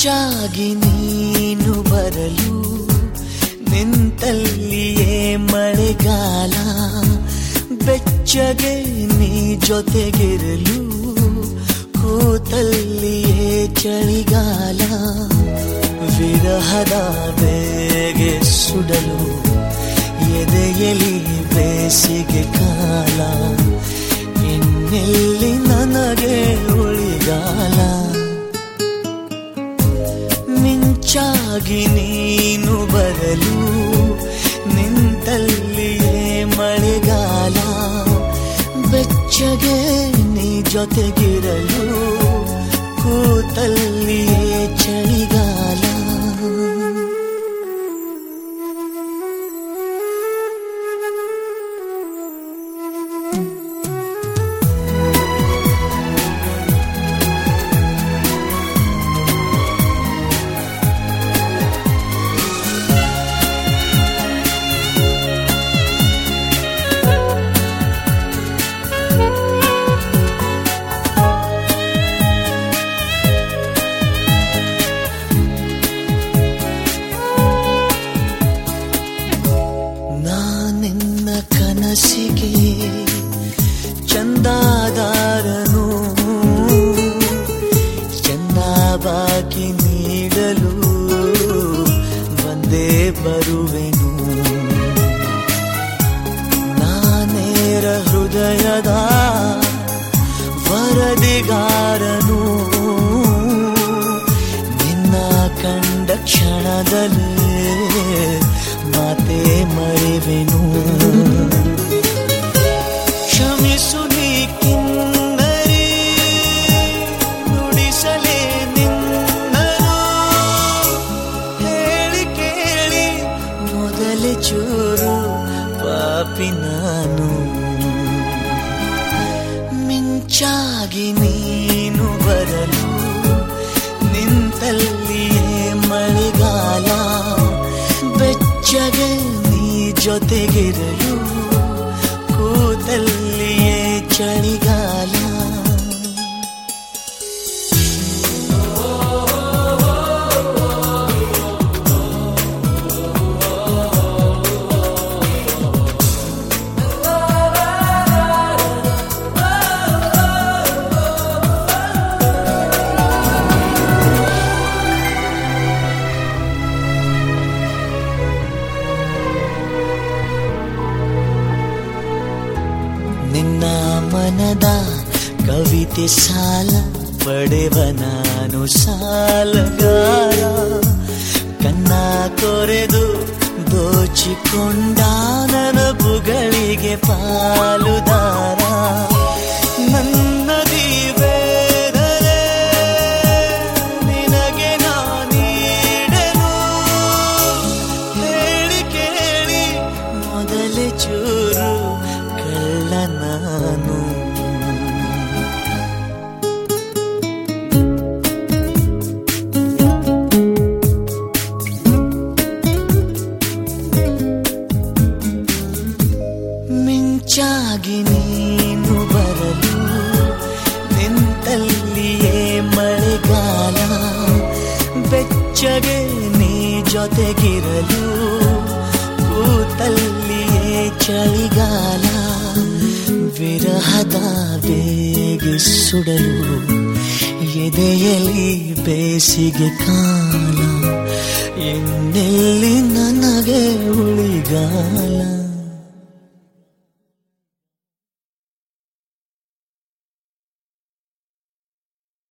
ಮಿಂಚಾಗಿ ನೀನು ಬರಲು ನಿಂತಲ್ಲಿಯೇ ಮಳೆಗಾಲ ಬೆಚ್ಚಗೆ ನೀ ಜೊತೆಗಿರಲು ಕೂತಲ್ಲಿಯೇ ಚಳಿಗಾಲ ವಿರಹದ ಬೇಗೆ ಸುಡಲು ಎದೆಯಲಿ ಬೇಸಿಗೆ ಕಾಲ ಇನ್ನೆಲ್ಲಿ ನನಗೆ ಉಳಿಗಾಲ ಮಿಂಚಾಗಿ ನೀನು ಬರಲು ನಿಂತಲ್ಲಿಯೇ ಮಳೆಗಾಲ ಬೆಚ್ಚಗೆ ನೀ ಜೊತೆಗಿರಲು ಕೂತಲ್ಲಿಯೇ ಚಳಿಗಾಲ ನಾನಿನ್ನ ಕನಸಿಗೆ ಚಂದಾದಾರನು ಚಂದಾಬಾಕಿ ನೀಡಲು ಬಂದೇ ಬರುವೆನು ನಾನೇರ ಹೃದಯದ ವರದಿಗಾರನು ನಿನ್ನ ಕಂಡ ಕ್ಷಣದಲ್ಲೇ ಮಾತೆ ಮರೆವೆನು ಕ್ಷಮಿಸು ನೀ ಕಿನ್ನರಿ ನುಡಿಸಲೇ ನಿನ್ನನು ಹೇಳಿ ಕೇಳಿ ಮೊದಲೇ ಚೂರು ಪಾಪಿ ನಾನು ಮಿಂಚಾಗಿ ನೀನು ಬರಲು ನಿಂತಲ್ಲಿಯೇ ಮಳೆಗಾಲ ಬೆಚ್ಚಗೆ ನೀ ಜೊತೆಗಿರಲು ಕೂತಲ್ಲಿಯೇ ಚಳಿಗಾಲ ನಿನ್ನ ಮನದ ಕವಿತೆ ಸಾಲ ಪಡೆವ ನಾನು ಸಾಲಗಾರ ಕನ್ನ ಕೊರೆದು ದೋಚಿಕೊಂಡ ನನಬುಗಳಿಗೆ ಪಾಲುದಾರ ನನ್ನದಿ ವೇದನೆ ನಿನಗೆ ನಾನೀಡೆನು ಹೇಳಿ ಕೇಳಿ ಮೊದಲೇ ಚೂರು ಕಳ್ಳ ನಾನು ಮಿಂಚಾಗಿ ನೀನು ಬರಲು ನಿಂತಲ್ಲಿಯೇ ಮಳೆಗಾಲ ಬೆಚ್ಚಗೆ ನೀ ಜೊತೆಗಿರಲು ಕೂತಲ್ಲಿಯೇ ಚಳಿಗಾಲ ವಿರಹದ ಬೇಗೆ ಸುಡಲು ಎದೆಯಲಿ ಬೇಸಿಗೆ ಕಾಲ ಇನ್ನೆಲ್ಲಿ ನನಗೆ ಉಳಿಗಾಲ